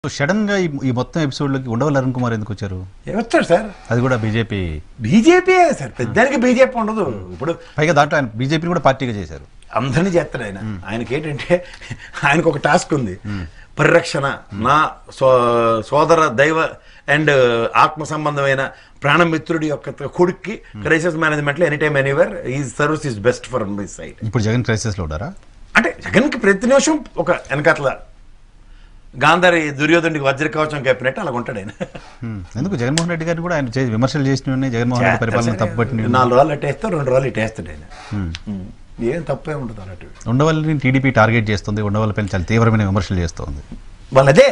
Sudden గా ఈ ఈ మొత్తం ఎపిసోడ్ లోకి ఉండవల్లి అరుణ్ కుమార్ ఎందుకు వచ్చారు వచ్చాడు సార్ అది కూడా బీజేపీ బీజేపీ సార్ పెద్దానికి బీజేపీ ఉండదు ఇప్పుడు పైగా దాంట్లో ఆయన బీజేపీని కూడా పార్టీగా చేశారు అందరినీ చేస్తాడు ఆయన ఆయనకి ఏంటంటే ఆయనకు ఒక టాస్క్ ఉంది పరిరక్షణ నా సో సోదర దైవ అండ్ ఆత్మ సంబంధమైన ప్రాణమిత్రుడి యొక్క కొడుక్కి క్రైసిస్ మేనేజ్మెంట్ లో ఎనీ టైమ్ ఎనీవేర్ ఈ service is best for my side ఇప్పుడు జగన్ క్రైసిస్ లో ఉన్నారా అంటే జగన్కి ప్రతి నిమిషం ఒక వెనకట్ల గాంధారి దుర్యోధనుడికి వజ్ర కవచం కప్పినట్టు అలా ఉంటాడు ఆయన హ్మ్. ఎందుకు జగన్మోహన్ రెడ్డి గారిని కూడా ఆయన చే- విమర్శలు చేసినవి జగన్మోహన్ రెడ్డి పరిపాలన తప్పుపట్టిన నాలుగు రోజులు అట్టేస్తే రెండు రోజులు ఇట్టేస్తాడు ఆయన ఉమ్. ఏం తప్పే ఉండదు అన్నట్టు ఉండవల్లిని టీడీపీ టార్గెట్ చేస్తుంది ఉండవల్లి పైన చాలా తీవ్రమైన విమర్శలు చేస్తుంది వాళ్ళదే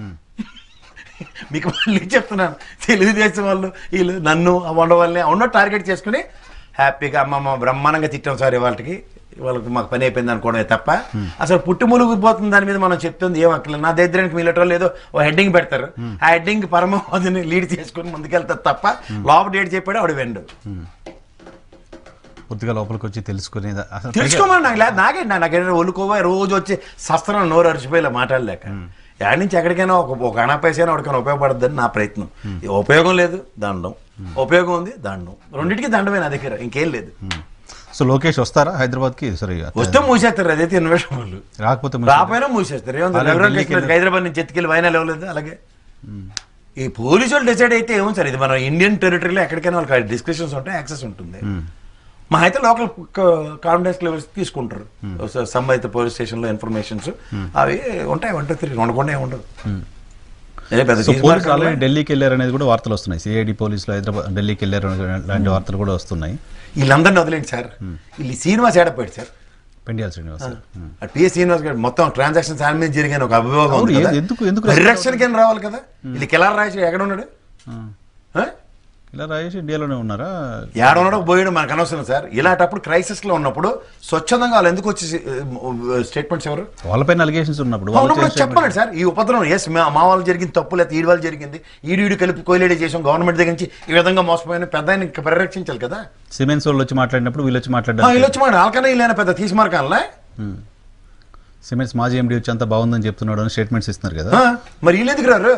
మీకు మళ్ళీ చెప్తున్నాను తెలుగుదేశం వాళ్ళు వీళ్ళు నన్ను ఆ ఉండవాళ్ళని ఉన్న టార్గెట్ చేసుకుని హ్యాపీగా అమ్మమ్మ బ్రహ్మాండంగా తిట్టాం సార్ వాళ్ళకి వాళ్ళకి మాకు పని అయిపోయింది అనుకోవడమే తప్ప అసలు పుట్టి ములుగుపోతుంది దాని మీద మనం చెప్తుంది ఏం అక్కర్లేదు నా దగ్గరానికి మీలటో లేదో ఓ హెడ్డింగ్ పెడతారు ఆ హెడ్డింగ్ పరమోదిని లీడ్ చేసుకుని ముందుకెళ్తారు తప్ప లోపల డేట్ చెప్పాడు ఆవిడ వెండు పూర్తిగా లోపలికి వచ్చి తెలుసుకునేది అసలు పైగా- తెలుసుకోమని నాకు లేదు నాకే నాకేంటే ఒలుకోవా రోజు వచ్చి సస్త్రం నోరు అరిచిపోయేలా మాట్లాడలేక ఎక్కడి నుంచి ఎక్కడికైనా ఒక ఒక అనా పైసైనా ఒకడికైనా ఉపయోగపడద్దని నా ప్రయత్నం ఈ ఉపయోగం లేదు దండం ఉపయోగం ఉంది దండం రెండింటికి దండమే నా దగ్గర ఇంకేం లేదు సో లోకేష్ వస్తారా హైదరాబాద్ కి సరే వస్తే మూసేస్తారు అదైతే ఇన్వెస్ట్ వాళ్ళు రాకపోతే మరి- రాపోయినా మూసేస్తారు ఏముంది అలాగే రఘురామ్ ఢిల్లీకి కృష్ణ హైదరాబాద్ నుంచి ఎత్తుకెళ్ళి వైనాలు ఇవ్వలేదు అలాగే ఈ పోలీసు వాళ్ళు డిసైడ్ అయితే ఏముంది సార్ ఇది మన ఇండియన్ టెరిటరీలో ఎక్కడికైనా వాళ్ళకి డిస్కషన్స్ ఉంటాయి యాక్సెస్ ఉంటుంది మా అయితే లోకల్ కాన్ఫిడెన్స్ లెవెల్స్ తీసుకుంటారు స- సంబంధిత పోలీస్ స్టేషన్లో ఇన్ఫర్మేషన్స్ అవి ఉంటాయి వన్ టూ త్రీ ఉండకుండా ఉండదు అదే పెద్ద సో తీసి పోలీసులు మార్కాలు ఆల్రెడీ ఢిల్లీకి వెళ్ళారు అనేది కూడా వార్తలు వస్తున్నాయి సిఐడి పోలీసులు హైదరాబాద్ ఢిల్లీకి వెళ్ళారు లాంటి వార్తలు కూడా వస్తున్నాయి వీళ్ళందరినీ వదిలేండి సార్ వీళ్ళు శ్రీనివాస్ ఏడపోయాడు సార్ పెండియాల్ శ్రీనివాస్ ఆ పిఎస్ శ్రీనివాస్ గారు మొత్తం ట్రాన్సాక్షన్స్ ఆయన మీద జరిగిన ఒక అభియోగం అవును, ఉంది కదా. ఏ- ఎందుకు- ఎందుకు పరిరక్షణకి ఏం రావాలి కదా వీళ్ళు కిలా రాజు ఎక్కడ ఉన్నాడు ఆ? ఇలా రాయేసి ఇండియాలోనే ఉన్నారా ఏడ ఉన్నాడో పోయాడు మనకు అనవసరం సార్ ఇలాంటప్పుడు క్రైసిస్ లో ఉన్నప్పుడు స్వచ్ఛందంగా వాళ్ళు ఎందుకు వచ్చి స్టేట్మెంట్స్ ఎవరు వాళ్ళపైన అలిగేషన్స్ ఉన్నప్పుడు వాళ్ళు ఉన్నప్పుడు చేసే చెప్పాలి సార్ ఈ ఉపద్రవం ఎస్ మా వాళ్ళు జరిగింది తప్పు లేదా ఈడి వాళ్ళు జరిగింది ఈడు ఈడు కలిపి కోయిలేడి చేసాం గవర్నమెంట్ దగ్గర నుంచి ఈ విధంగా మోసపోయిన పెద్ద ఆయన ఇంకా పరిరక్షించాలి కదా సిమెంట్స్ వాళ్ళు వచ్చి మాట్లాడినప్పుడు వీళ్ళు వచ్చి ఆ, మాట్లాడారు వీళ్ళు వచ్చి మాట ఆల్కన్నా వీళ్ళైనా పెద్ద తీసుమారకాలే సిమెంట్స్ మాజీ ఎండి వచ్చి అంతా బాగుందని చెప్తున్నాడు అని స్టేట్మెంట్స్ ఇస్తున్నారు కదా మరి వీళ్ళు ఎందుకు రారు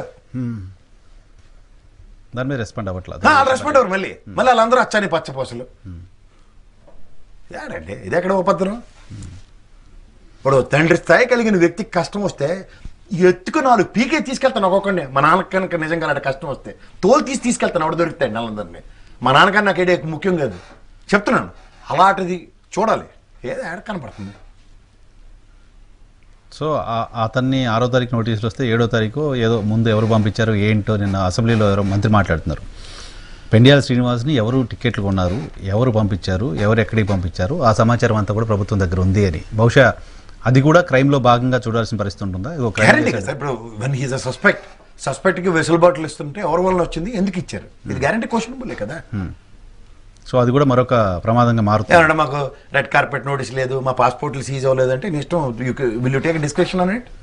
దాని మీద రెస్పాండ్ అవ్వట్లేదు ఆ, వాళ్ళు రెస్పాండ్ అవ్వరు మళ్ళీ మళ్ళీ వాళ్ళందరూ వచ్చాని పచ్చపోసలు ఏడండి ఇది ఎక్కడ ఉపద్రం ఇప్పుడు తండ్రి స్థాయి కలిగిన వ్యక్తికి కష్టం వస్తే ఎత్తుకు నాలుగు పీకే తీసుకెళ్తాను ఒక్కొక్కడిని మా నాన్న కనుక నిజంగా అలాంటి కష్టం వస్తే తోలు తీసి తీసుకెళ్తాను ఎవడు దొరుకుతాయి నెలందరినీ మా నాన్నకన్నా నాకు ఏడే ముఖ్యం కాదు చెప్తున్నాను అలాంటిది చూడాలి ఏదో ఏడ కనపడుతుంది సో ఆ- అతన్ని ఆరో తారీఖు నోటీసులు వస్తే ఏడో తారీఖు ఏదో ముందు ఎవరు పంపించారు ఏంటో నిన్న అసెంబ్లీలో ఎవరో మంత్రి మాట్లాడుతున్నారు పెండియాల శ్రీనివాస్ని ఎవరు టికెట్లు కొన్నారు ఎవరు పంపించారు ఎవరు ఎక్కడికి పంపించారు ఆ సమాచారం అంతా కూడా ప్రభుత్వం దగ్గర ఉంది అని బహుశా అది కూడా క్రైమ్లో భాగంగా చూడాల్సిన పరిస్థితి ఉంటుందా ఇది ఒక crime గ్యారంటీ చేశాడు. కదా సార్ ఇప్పుడు వన్ హీజ్ అ సస్పెక్ట్ సస్పెక్ట్కి వెసులుబాట్లు ఇస్తుంటే ఎవరి వల్ల వచ్చింది ఎందుకు ఇచ్చారు ఇది గ్యారంటీ క్వశ్చనబుల్లే కదా సో అది కూడా మరొక ప్రమాదంగా మారుతుంది ఏమన్నా మాకు రెడ్ కార్పెట్ నోటీస్ లేదు మా పాస్పోర్ట్లు సీజ్ అవ్వలేదు అంటే నీ ఇష్టం will you take discussion on it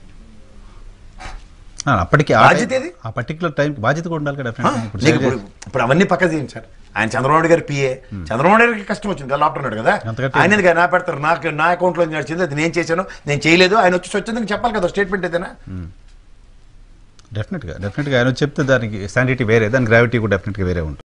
ఆ, అప్పటికి ఆ బాధ్యత టైం- ఏది? ఆ పర్టికులర్ టైం బాధ్యత కూడా ఉండాలి కదా definitely. ఇప్పుడు నీకు సరే- ఇప్పుడు ఇప్పుడు అవన్నీ పక్క చేయండి సార్ ఆయన చంద్రబాబు నాయుడు గారి పిఏ చంద్రబాబు నాయుడు గారికి కష్టం వచ్చింది కదా లాప్టాప్ ఉన్నాడు కదా అంతకంటే ఆయన ఎందుకు నా పెడతారు నాకు నా అకౌంట్లో నడిచింది అది నేను చేశాను నేను చేయలేదు ఆయన వచ్చి వచ్చిందని చెప్పాలి కదా స్టేట్మెంట్ ఏదైనా డెఫినెట్గా డెఫినెట్గా ఆయన వచ్చి చెప్తే దానికి శాండిటీ వేరే దాని గ్రావిటీ కూడా డెఫినెట్గా వేరే ఉంటుంది